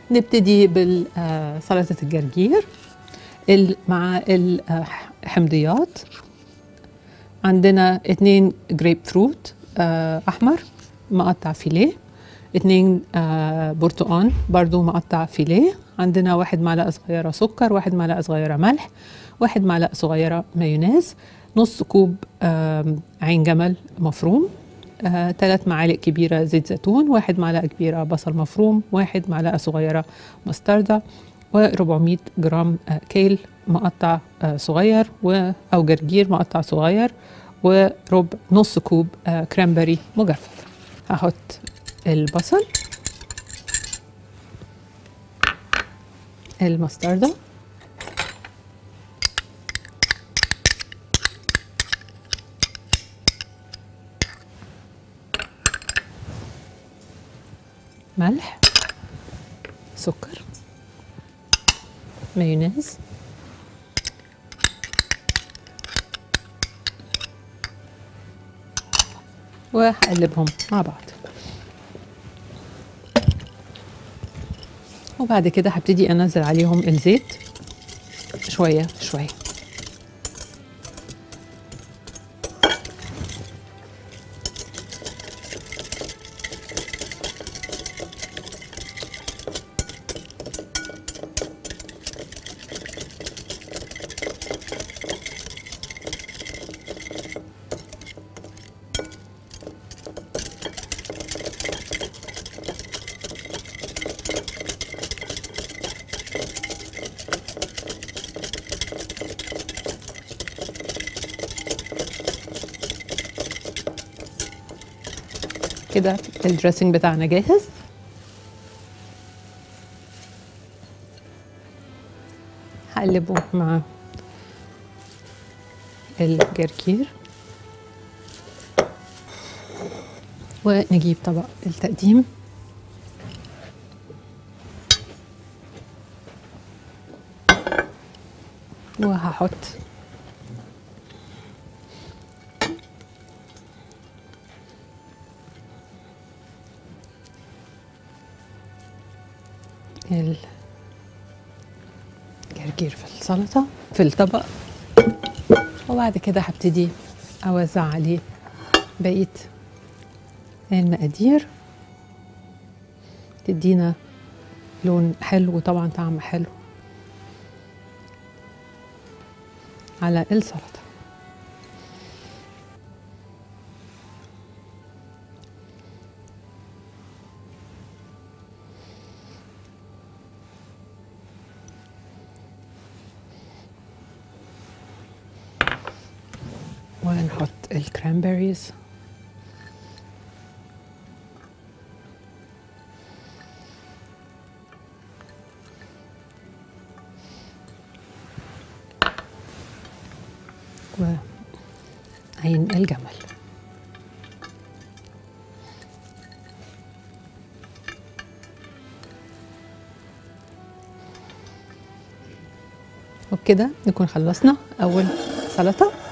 نبتدي بسلطة الجرجير ال- مع الحمضيات عندنا اتنين جريب فروت آه، أحمر مقطع فيليه اتنين آه، برتقان برضو مقطع فيليه عندنا واحد معلقة صغيرة سكر واحد معلقة صغيرة ملح واحد معلقة صغيرة مايونيز نص كوب آم، عين جمل مفروم آه، ثلاث معالق كبيرة زيت زيتون واحد معلقة كبيرة بصل مفروم واحد معلقة صغيرة مستردة و400 جرام آه، كيل مقطع آه، صغير و أو جرجير مقطع صغير وربع نص كوب آه، كرامبري مجفف هحط البصل المستردة ملح سكر مايونيز وهقلبهم مع بعض وبعد كده هبتدي انزل عليهم الزيت شويه شويه كده الدريسنج بتاعنا جاهز هقلبه مع الجرجير ونجيب طبق التقديم وهحط الجرجير في السلطة في الطبق وبعد كده هبتدي أوزع عليه بقية المقادير تدينا لون حلو وطبعا طعم حلو على السلطة ونحط الكرانبيريز وعين الجمل وبكده نكون خلصنا أول سلطة